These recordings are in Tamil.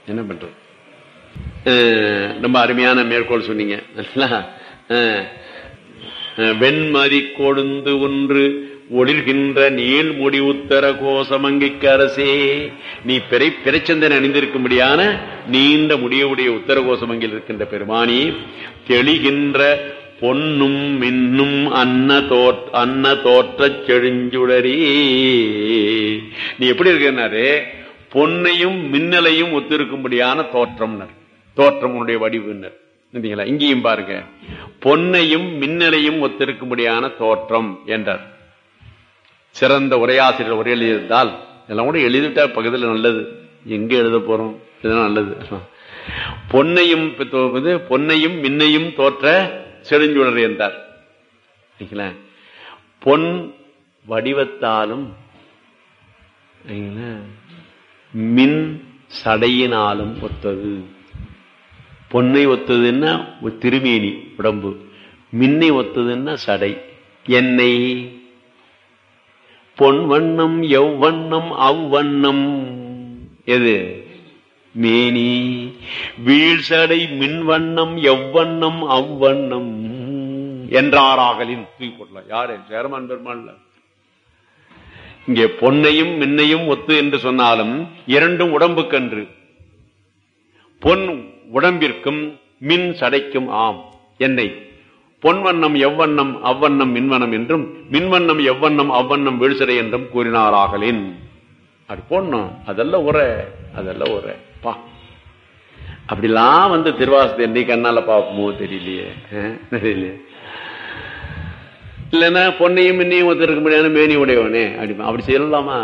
என்ன பண்றது அஹ், ரொம்ப அருமையான மேற்கோள் சொன்னீங்க நல்லா? அஹ், அஹ், வெண்மதி கொழுந்து ஒன்று ஒளிர்கின்ற நீள் முடி உத்தர கோசமங்கிக்கு அரசே நீ பிறை பிறைச்சந்தன் அணிந்திருக்கும்படியான நீண்ட முடியவுடைய உத்தர கோசமங்கில் இருக்கின்ற பெருமானி தெளிகின்ற பொன்னும் மின்னும் அன்ன தோற் அன்ன தோற்றச் செழுஞ்சுடரே நீ எப்படி இருக்கிறனாரு பொன்னையும் மின்னலையும் ஒத்திருக்கும்படியான தோற்றம்னர் தோற்றம் உன்னுடைய வடிவுனர் இல்லைங்களா இங்கேயும் பாருங்க பொன்னையும் மின்னலையும் ஒத்திருக்கும்படியான தோற்றம் என்றார் சிறந்த உரையாசிரியர் உரை எழுதியிருந்தால் இதெல்லாம் கூட எழுதிட்டா பக்கத்தில் நல்லது எங்க எழுத போறோம் இதெல்லாம் நல்லது பொன்னையும் பித்தோ- இது பொன்னையும் மின்னையும் தோற்ற செழுஞ்சுடர் என்றார் சரிங்களா? பொன் வடிவத்தாலும் சரிங்களா? மின் சடையினாலும் ஒத்தது பொன்னை ஒத்ததுன்னா ஒரு திருமேனி உடம்பு மின்னை ஒத்ததுன்னா சடை எண்ணெய் பொன் வண்ணம் எவ்வண்ணம் அவ்வண்ணம் எது மேனி வீழ்சடை மின்வண்ணம் எவ்வண்ணம் அவ்வண்ணம் என்றாராகலின் தூக்கி போடலாம் யாரு சேரமான் பெருமாள்ல இங்கே பொன்னையும் மின்னையும் ஒத்து என்று சொன்னாலும் இரண்டும் உடம்புக்கன்று பொன் உடம்பிற்கும் மின் சடைக்கும் ஆம் என்னை பொன்வண்ணம் எவ்வண்ணம் அவ்வண்ணம் மின்வண்ணம் என்றும் மின்வண்ணம் எவ்வண்ணம் அவ்வண்ணம் வீழ்சடை என்றும் கூறினாராகலின் அப்படி போடணும் அதெல்லாம் உரை அதெல்லாம் உரை பா அப்படிலாம் வந்து திருவாசத்தை என்னை கண்ணால பார்ப்போமோ தெரியலையே அஹ், தெரியலையே இல்லைன்னா பொன்னையும் மின்னையும் ஒருத்தருக்கு முடியாத மேனி உடையவனே அப்படி அப்படி செய்யலாமா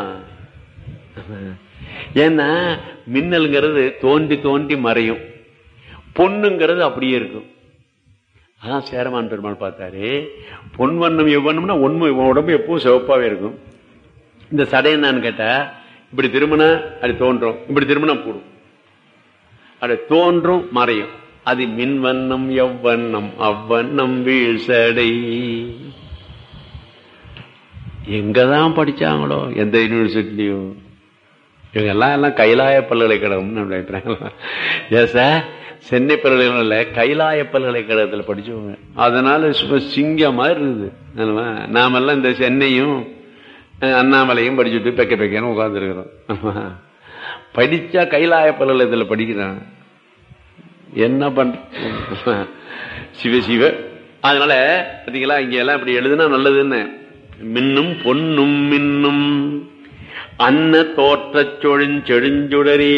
ஏன்னா மின்னல்ங்கிறது தோண்டி தோண்டி மறையும் பொண்ணுங்கிறது அப்படியே இருக்கும் அதான் சேரமான் பெருமாள் பார்த்தாரு பொன் வண்ணம் எவ்வண்ணம்னா உண்மை உடம்பு எப்பவும் சிவப்பாவே இருக்கும் இந்த சடை என்னன்னு கேட்டா இப்படி திரும்பினா அது தோன்றும் இப்படி திரும்பினா போடும் அது தோன்றும் மறையும் அது மின்வண்ணம் எவ்வண்ணம் அவ்வண்ணம் வீழ்சடை எங்கதான் படிச்சாங்களோ எந்த யூனிவர்சிட்டிலையும் இவங்க எல்லாம் எல்லாம் கைலாய பல்கலைக்கழகம்னு நினைக்கிறாங்க ஏன் சார் சென்னை பல்கலைக்கழகம் கைலாய பல்கலைக்கழகத்தில் படிச்சவங்க அதனால சும்மா சிங்கம் மாதிரி இருக்குது என்னவா? நாமெல்லாம் இந்த சென்னையும் அஹ், அண்ணாமலையும் படிச்சுட்டு பெக்க பெக்கன்னு உட்காந்துருக்கிறோம் படிச்சா கைலாய பல்கலைக்கழகத்தில் படிக்கிறான் என்ன பண்ற சிவ சிவ அதனால பாத்தீங்களா இங்க எல்லாம் இப்படி எழுதுனா நல்லதுன்னு மின்னும் பொன்னும் மின்னும் அன்ன தோற்றச் சொழுஞ்செழுஞ்சுடரே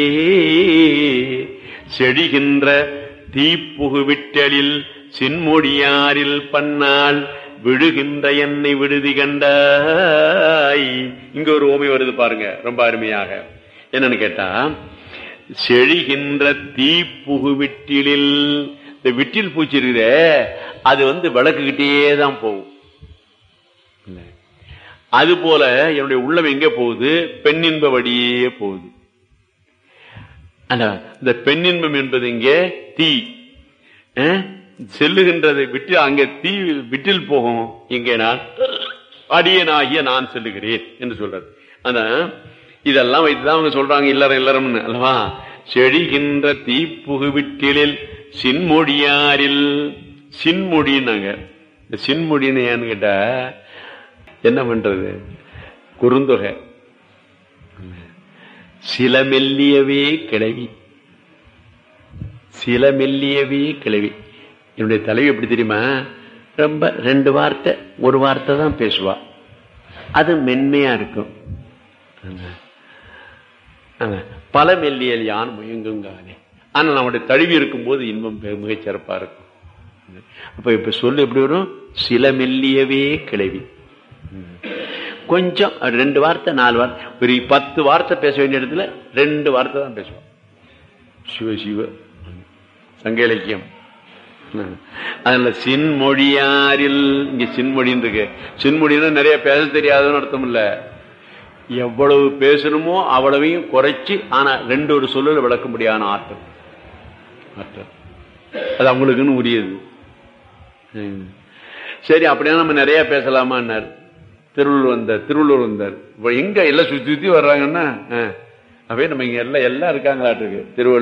செடிகின்ற தீப்புகுவிட்டலில் சின்மொழியாரில் பன்னாள் விழுகின்ற என்னை விடுதி கண்டாய் இங்க ஒரு ஓமை வருது பாருங்க ரொம்ப அருமையாக என்னன்னு கேட்டா செழிகின்ற தீப்புகுவிட்டிலில் இந்த விட்டில் பூச்சி இருக்குதே அது வந்து விளக்குக்கிட்டே தான் போகும் இல்ல. அது போல என்னுடைய உள்ளம் எங்க போகுது பெண்ணின்ப வழியே போகுது ஆனா, இந்த பெண்ணின்பம் என்பது இங்கே தீ அஹ், செல்லுகின்றது விட்டு அங்கே தீ விட்டில் போகும் இங்கே நான் அடியனாகிய நான் செல்லுகிறேன் என்று சொல்றாரு ஆனா இதெல்லாம் வைத்துதான் அவங்க சொல்றாங்க இல்லறம் இல்லறம்னு அல்லவா செழிகின்ற தீப்புகு விட்டிலில் சின்மொழியாரில் சின்மொழின்னாங்க இந்த சின்மொழின்னு ஏன்னு கேட்டா என்ன பண்றது குறுந்தொகை சில மெல்லியவே கிளவி சில மெல்லியவே கிளவி என்னுடைய தலைவி எப்படி தெரியுமா ரொம்ப ரெண்டு வார்த்தை ஒரு வார்த்தை தான் பேசுவா அது மென்மையா இருக்கும் ஆமா. பல மெல்லியல் யான் முயங்குங்கானே ஆனா நம்முடைய தழுவி இருக்கும்போது இன்பம் பெ- மிகச் சிறப்பா இருக்கும் அப்ப இப்ப சொல்லு எப்படி வரும் சில மெல்லியவே கிளவி கொஞ்சம் ஒரு ரெண்டு வார்த்தை நாலு வார்த்தை ஒரு பத்து வார்த்தை பேச வேண்டிய இடத்துல ரெண்டு வார்த்தை தான் பேசுவோம் சிவ சிவ சங்க இலக்கியம் அதுல சின்மொழியாரில் இங்க சின்மொழின்னு இருக்கு சின்மொழின்னா நிறைய பேச தெரியாதுன்னு அர்த்தம் இல்ல எவ்வளவு பேசணுமோ அவ்வளவையும் குறைச்சு ஆனா ரெண்டு ஒரு சொல்லுல விளக்க முடியாத ஆற்றல் ஆற்றல் அது அவங்களுக்குன்னு உரியது ம். சரி அப்படியே நம்ம நிறைய பேசலாமான்னார் திருவள்ளூர் வந்தார் திருவள்ளூர் வந்தார் இப்ப எங்க எல்லாம் சுத்தி சுத்தி வர்றாங்கன்னா ஆ. அப்படியே நம்ம இங்க எல்லாம் எல்லாம் இருக்காங்களாட்டு இருக்கு திருவள்ளூர்